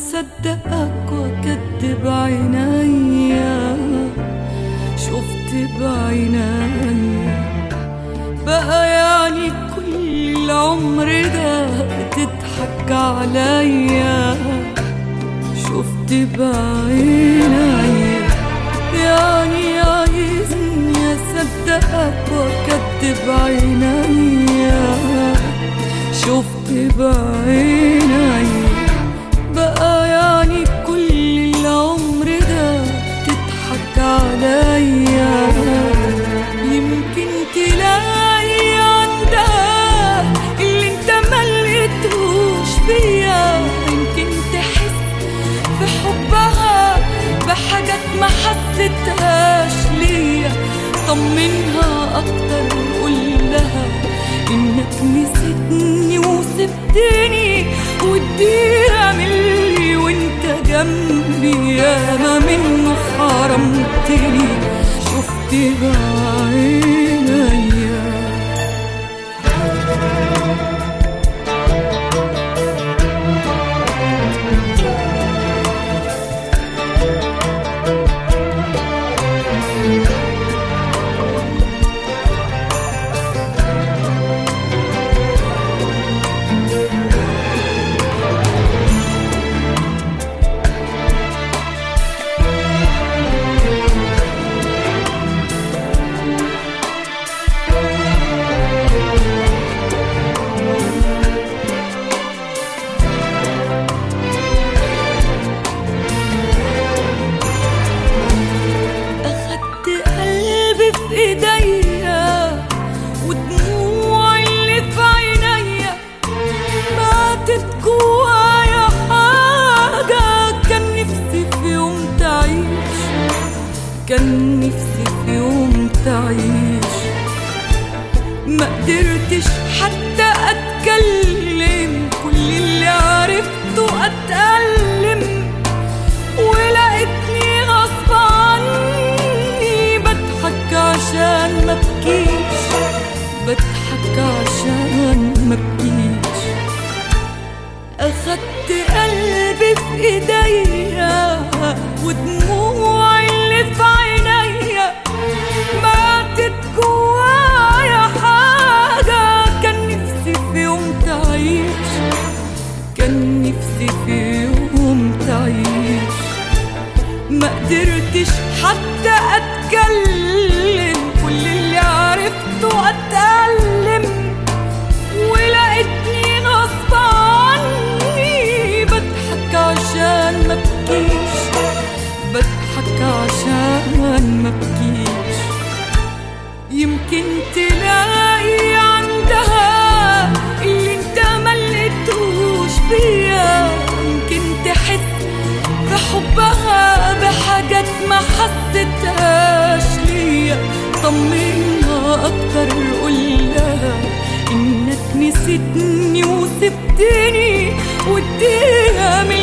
اصدقك واكدب عينيا شفت بعينيا بقى يعني كل العمر ده تضحك عليا شفت بعينيا يعني عايزني اصدقك واكدب عينيا شفت بعينيا بقى يعني كل العمر ده تضحك عليا يمكن تلاقي عندها اللي انت ملقتوش فيا يمكن تحس في حبها بحاجات ما حسيتهاش ليا طمنها اكتر وقول لها انك نسيتني وسبتني واديها ملي وانت جنبي ياما منه حرمتني شفت بعينيا أخدت قلبي في إيديا ودموع اللي في عينيا ماتت جوايا حاجة كان نفسي في يوم تعيش كان نفسي في يوم تعيش ما قدرتش حتى أتكلم كل اللي عرفته أتألم ولقيتني غصب عني بضحك عشان ما بكيش بضحك عشان ما بكيش أخدت قلبي في إيديا ودموع اللي في عينيا ماتت جوايا حاجة كان نفسي في يوم تعيش كان نفسي في يوم تعيش ما قدرتش حتى اتكلم كل اللي عرفته اتألم ولقيتني غصب عني بضحك عشان ما بكيش بضحك عشان ما بكيش يمكن تلاقي عندها اللي انت ملقتوش فيا يمكن تحس في حبها بحاجات ما حسيتهاش ليا طمنها اكتر قولها انك نسيتني وسبتني واديها من